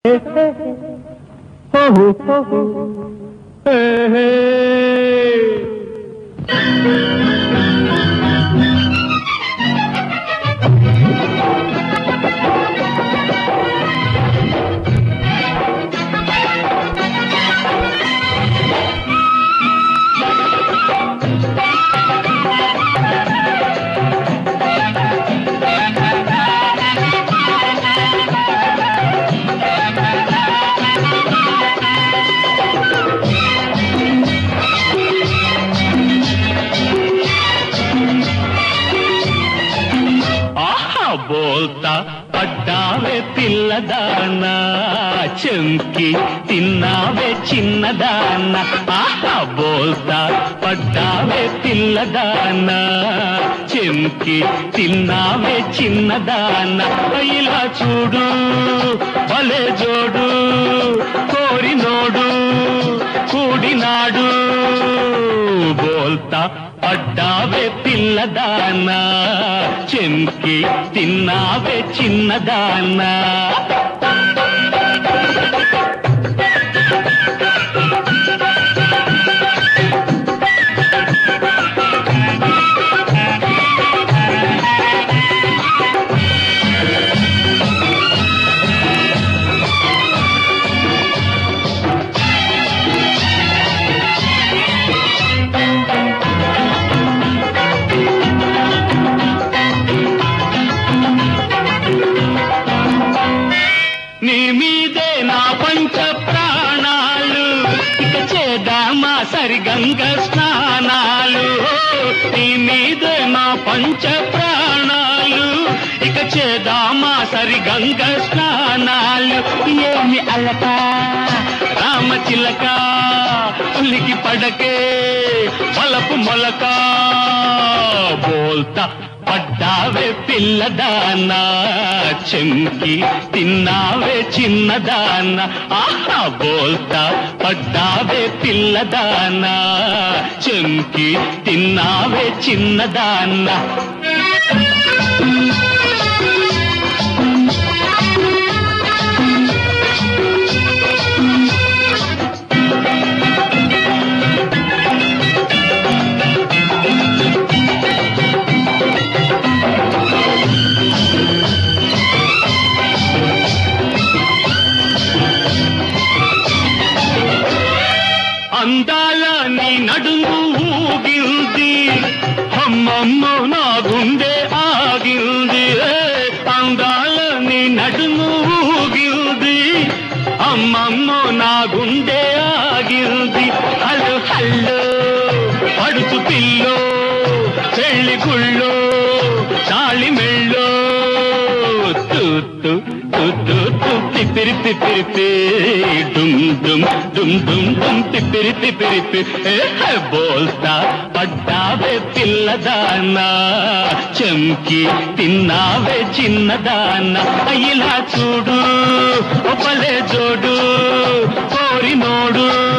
ఆహా బోల్తా పడ్డావే పిల్లదానా చెంకి తిన్నావే చిన్నదానా ఆహా బోల్తా పడ్డావే పిల్లదానా చెంకి తిన్నావే చిన్నదానా ఇలా చూడు భలే జోడు కోరినోడు కూడినాడు బోల్తా పడ్డావే పిల్లదానా చెంకి తిన్నావే చిన్నదానా నీ మీదే నా పంచ ప్రాణాలు ఇక చేద్దామా సరిగంగ స్నానాలు నీ మీదే నా పంచ ప్రాణాలు ఇక చేద్దామా సరిగంగ స్నానాలు ఏమి అలక రామచిలక ఉలికి పడకే పలపు మొలక బోల్తా పడ్డావే పిల్లదానా చెంకి తిన్నావే చిన్నదానా ఆహా బోల్తా పడ్డావే పిల్లదానా చెంకి తిన్నావే చిన్నదానా అందాల నీ నడుము ఊగింది అమ్మమ్మ నా గుండె ఆగింది ఏ, అందాల నీ నడుము ఊగింది అమ్మమ్మ నా గుండె ఆగింది హలో హల్లో పడుచు పిల్లో పెళ్లి గుళ్ళో తాళి మెళ్ళో తూత్తు తూత్తు పిపిరి పిపిరి డుమ్ డుమ్ డుమ్ డుమ్ డుమ్ పిపిరి పిపిరి బోల్తా పడ్డావే పిల్లదానా చెంకి తిన్నావే చిన్నదానా ఇలా చూడు ఒపలే జోడు కోరినోడు